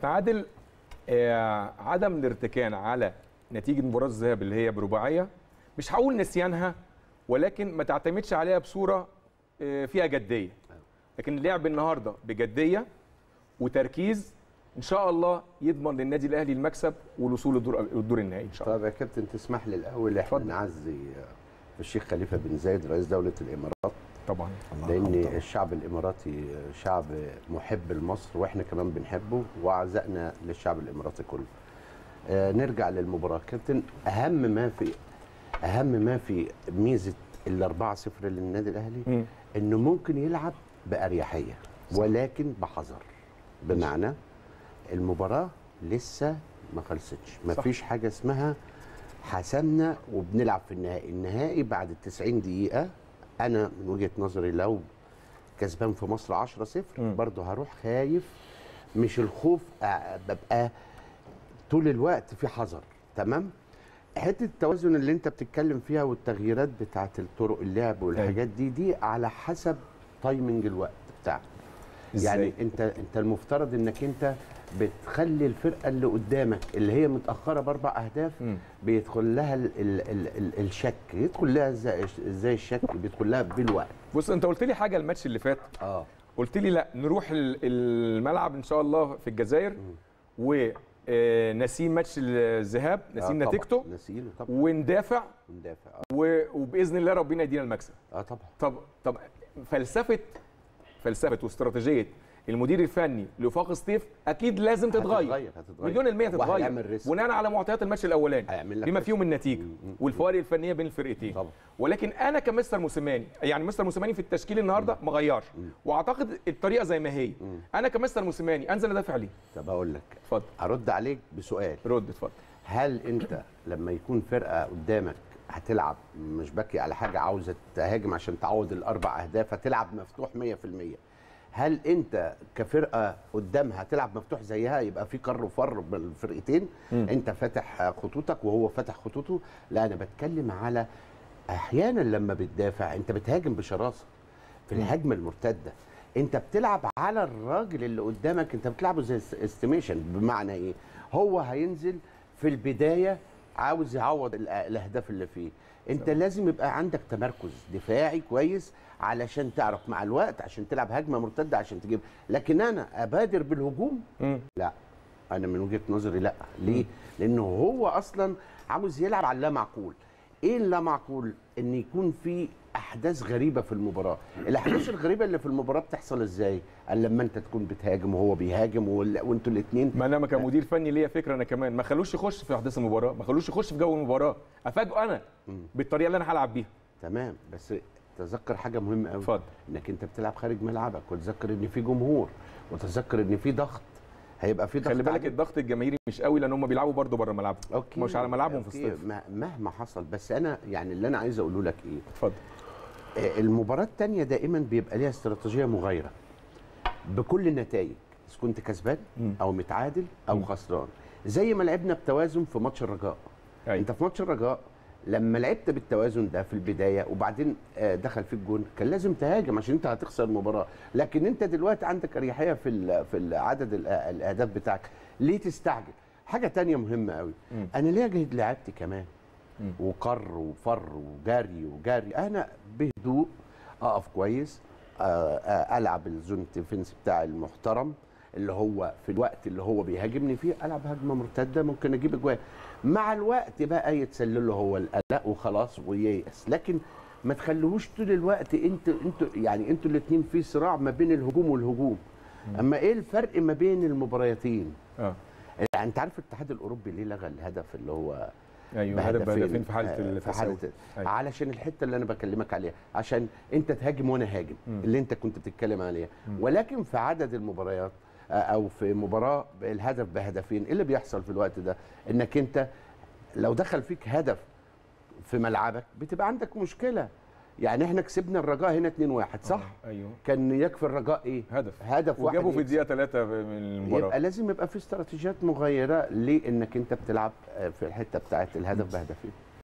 كابتن عادل آه عدم الارتكان على نتيجه مباراه الذهاب اللي هي برباعيه مش هقول نسيانها ولكن ما تعتمدش عليها بصوره آه فيها جديه لكن اللعب النهارده بجديه وتركيز ان شاء الله يضمن للنادي الاهلي المكسب والوصول للدور الدور النهائي ان شاء الله طب يا كابتن تسمح لي الاول احنا اتفضل. نعزي الشيخ خليفه بن زايد رئيس دوله الامارات طبعا لان الشعب الاماراتي شعب محب لمصر واحنا كمان بنحبه وعزائنا للشعب الاماراتي كله آه نرجع للمباراه كابتن اهم ما في اهم ما في ميزه الأربعة صفر للنادي الاهلي مم. انه ممكن يلعب باريحيه ولكن بحذر بمعنى المباراه لسه ما خلصتش ما صح. فيش حاجه اسمها حسمنا وبنلعب في النهائي النهائي بعد ال 90 دقيقه انا من وجهه نظري لو كسبان في مصر 10 0 مم. برضه هروح خايف مش الخوف آه، ببقى طول الوقت في حذر تمام حته التوازن اللي انت بتتكلم فيها والتغييرات بتاعه الطرق اللعب والحاجات دي دي على حسب تايمنج الوقت بتاعك إزاي؟ يعني انت انت المفترض انك انت بتخلي الفرقه اللي قدامك اللي هي متاخره باربع اهداف مم. بيدخل لها ال ال ال ال الشك يدخل لها ازاي ازاي الشك بيدخل لها بالوقت بص انت قلت لي حاجه الماتش اللي فات اه قلت لي لا نروح ال- الملعب ان شاء الله في الجزائر ونسيم ماتش الذهاب نسيم آه طبعاً. نتيجته نسيله طبعا وندافع وندافع اه, و- وباذن الله ربنا يدينا المكسب آه طبعا طب طب فلسفه فلسفه واستراتيجيه المدير الفني لوفاق سطيف اكيد لازم تتغير هتتغير هتتغير مليون المية تتغير وهيعمل ريسك بناء على معطيات الماتش الاولاني هيعمل لك بما ريسك. فيهم النتيجه مم. مم. والفوارق الفنيه بين الفرقتين طبعا ولكن انا كمستر موسيماني يعني مستر موسيماني في التشكيل النهارده ما غيرش واعتقد الطريقه زي ما هي مم. انا كمستر موسيماني انزل ادافع ليه طب اقول لك اتفضل ارد عليك بسؤال رد اتفضل هل انت لما يكون فرقه قدامك هتلعب مش باكي على حاجه عاوزه تهاجم عشان تعوض الاربع اهداف هتلعب مفتوح 100% هل انت كفرقه قدامها هتلعب مفتوح زيها يبقى في كر وفر بين الفرقتين مم. انت فاتح خطوطك وهو فاتح خطوطه لا انا بتكلم على احيانا لما بتدافع انت بتهاجم بشراسه في الهجمه المرتده انت بتلعب على الراجل اللي قدامك انت بتلعبه زي استيميشن بمعنى ايه هو هينزل في البدايه عاوز يعوض ال- الاهداف اللي فيه انت لازم يبقى عندك تمركز دفاعي كويس علشان تعرف مع الوقت عشان تلعب هجمه مرتده عشان تجيب لكن انا ابادر بالهجوم مم. لا انا من وجهه نظري لا ليه لانه هو اصلا عاوز يلعب على اللا معقول ايه اللا معقول ان يكون في احداث غريبه في المباراه الاحداث الغريبه اللي في المباراه بتحصل ازاي قال لما انت تكون بتهاجم وهو بيهاجم وال- وانتوا الاثنين ما انا كمدير فني ليا فكره انا كمان ما خلوش يخش في احداث المباراه ما خلوش يخش في جو المباراه افاجئه انا بالطريقه اللي انا هلعب بيها تمام بس تذكر حاجه مهمه قوي اتفضل انك انت بتلعب خارج ملعبك وتذكر ان في جمهور وتذكر ان في ضغط هيبقى في ضغط خلي بالك عليك. الضغط الجماهيري مش قوي لان هم بيلعبوا برضه بره ملعبهم اوكي مش على ملعبهم في أوكي. الصيف ما- مهما حصل بس انا يعني اللي انا عايز اقوله لك ايه اتفضل آه، المباراة التانية دائما بيبقى ليها استراتيجية مغايرة بكل النتائج إذا كنت كسبان مم. أو متعادل أو مم. خسران زي ما لعبنا بتوازن في ماتش الرجاء أيوة. أنت في ماتش الرجاء لما لعبت بالتوازن ده في البداية وبعدين آه، دخل فيك جون كان لازم تهاجم عشان أنت هتخسر المباراة لكن أنت دلوقتي عندك أريحية في ال- في ال- عدد الأ- الأهداف بتاعك ليه تستعجل حاجة تانية مهمة قوي مم. أنا ليه أجهد لعبتي كمان مم. وقر وفر وجري وجري انا بهدوء اقف كويس آه، آه، العب الزون ديفنس بتاعي المحترم اللي هو في الوقت اللي هو بيهاجمني فيه العب هجمه مرتده ممكن اجيب اجوان مع الوقت بقى يتسلل له هو القلق وخلاص وييأس لكن ما تخليهوش طول الوقت انتوا انتوا يعني انتوا الاثنين في صراع ما بين الهجوم والهجوم اما ايه الفرق ما بين المباريتين اه يعني انت عارف الاتحاد الاوروبي ليه لغى الهدف اللي هو ايوه هدف بهدفين. بهدفين في حاله آه، في التساوي حاله أيوة. علشان الحته اللي انا بكلمك عليها عشان انت تهاجم وانا هاجم مم. اللي انت كنت بتتكلم عليها ولكن في عدد المباريات آه، او في مباراه الهدف بهدفين ايه اللي بيحصل في الوقت ده انك انت لو دخل فيك هدف في ملعبك بتبقى عندك مشكله يعني احنا كسبنا الرجاء هنا 2-1 صح آه، ايوه كان يكفي الرجاء ايه هدف هدف واحد وجابوا في يكسب. الدقيقه 3 من المباراه يبقى لازم يبقى في استراتيجيات مغايره لانك انت بتلعب آه، في الحته بتاعت الهدف بهدفين